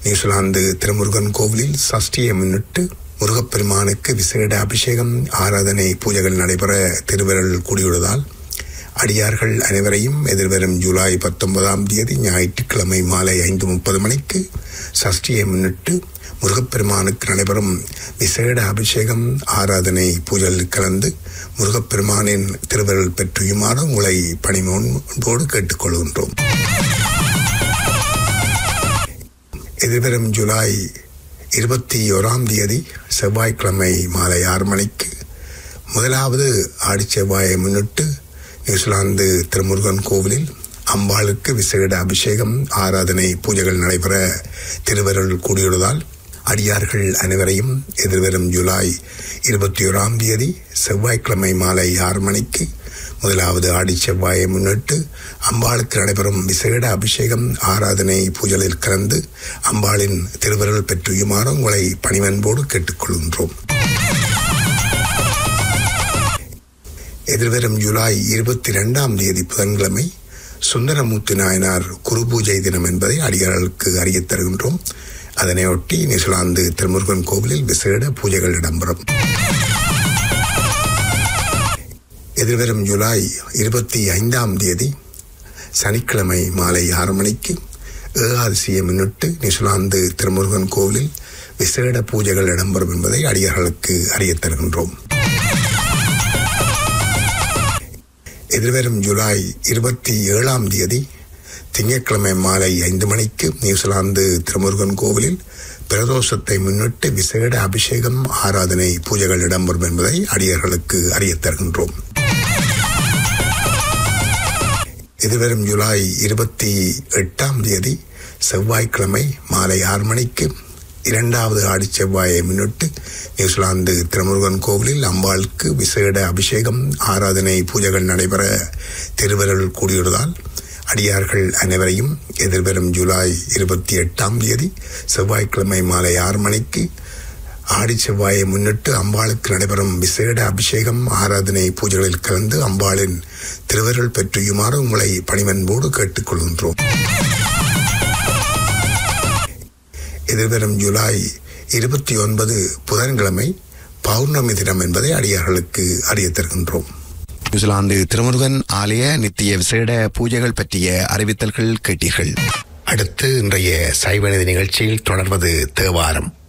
New Zealand Thirumurugan கோவிலில் சஷ்டியை முன்னிட்டு முருகப்பெருமானுக்கு விசேட அபிஷேகம் ஆராதனை பூஜைகள் நடைபெற திருவிரல் கூடியுள்ளதால் அடியார்கள் அனைவரையும் எதிர்வரும் ஜூலை பத்தொன்பதாம் தேதி ஞாயிற்றுக்கிழமை மாலை ஐந்து முப்பது மணிக்கு சஷ்டியை முன்னிட்டு முருகப்பெருமானுக்கு நடைபெறும் விசேட அபிஷேகம் ஆராதனை பூஜையில் கலந்து முருகப்பெருமானின் திருவிரல் பெற்றியுமாறு உங்களை பணிமோன்போடு கேட்டுக்கொள்கின்றோம் எதிர்வரும் ஜூலை இருபத்தி ஓராம் தேதி செவ்வாய்க்கிழமை மாலை ஆறு மணிக்கு முதலாவது ஆடி செவ்வாயை முன்னிட்டு நியூசிலாந்து திருமுருகன் கோவிலில் அம்பாளுக்கு விசேட அபிஷேகம் ஆராதனை பூஜைகள் நடைபெற திருவருள் கூடியுள்ளதால் அடியார்கள் அனைவரையும் எதிர்வரும் ஜூலை இருபத்தி ஓராம் தேதி செவ்வாய்க்கிழமை மாலை ஆறு மணிக்கு முதலாவது ஆடி செவ்வாயை முன்னிட்டு அம்பாளுக்கு நடைபெறும் விசேட அபிஷேகம் ஆராதனை பூஜைகளில் கலந்து அம்பாளின் திருவருள் பெற்றியுமாறு உங்களை பணிவன்போடு கேட்டுக்கொள்கின்றோம் எதிர்வரும் ஜூலை இருபத்தி இரண்டாம் தேதி புதன்கிழமை சுந்தரமூர்த்தி நாயனார் குரு பூஜை தினம் என்பதை அடியார்களுக்கு அறியத் தருகின்றோம் அதனையொட்டி நியூசிலாந்து திருமுருகன் கோவிலில் விசேட பூஜைகள் இடம்பெறும் எதிர்வரும் ஜூலை இருபத்தி ஐந்தாம் தேதி சனிக்கிழமை மாலை ஆறு மணிக்கு ஏகாதசியை முன்னிட்டு நியூசிலாந்து திருமுருகன் கோவிலில் விசேட பூஜைகள் இடம்பெறும் என்பதை அடியார்களுக்கு அறியத் தருகின்றோம் எதிர்வரும் ஜூலை இருபத்தி ஏழாம் தேதி திங்கட்கிழமை மாலை ஐந்து மணிக்கு நியூசிலாந்து திருமுருகன் கோவிலில் பிரதோஷத்தை முன்னிட்டு விசேட அபிஷேகம் ஆராதனை பூஜைகள் இடம்பெறும் என்பதை அடியர்களுக்கு அறியத் தருகின்றோம் எதிர்வரும் ஜூலை இருபத்தி எட்டாம் தேதி செவ்வாய்க்கிழமை மாலை ஆறு மணிக்கு இரண்டாவது ஆடி செவ்வாயை முன்னிட்டு நியூசிலாந்து திருமுருகன் கோவிலில் அம்பாளுக்கு விசேட அபிஷேகம் ஆராதனை பூஜைகள் நடைபெற திருவருள் கூடியுள்ளதால் அடியார்கள் அனைவரையும் எதிர்வரும் ஜூலை இருபத்தி எட்டாம் தேதி செவ்வாய்க்கிழமை மாலை ஆறு மணிக்கு ஆடி செவ்வாயை முன்னிட்டு அம்பாளுக்கு நடைபெறும் விசேட அபிஷேகம் ஆராதனை பூஜைகளில் கலந்து அம்பாளின் திருவருள் பெற்றியுமாறு உங்களை பணிவன்போடு கேட்டுக்கொள்கின்றோம் எதிர்வரும் ஜூலை இருபத்தி ஒன்பது புதன்கிழமை பௌர்ணமி தினம் என்பதை அடியார்களுக்கு அறியத் தருகின்றோம் நியூசிலாந்து திருமுருகன் ஆலய நித்திய விசேட பூஜைகள் பற்றிய அறிவித்தல்கள் கேட்டீர்கள் அடுத்து இன்றைய சைவநிதி நிகழ்ச்சியில் தொடர்வது தேவாரம்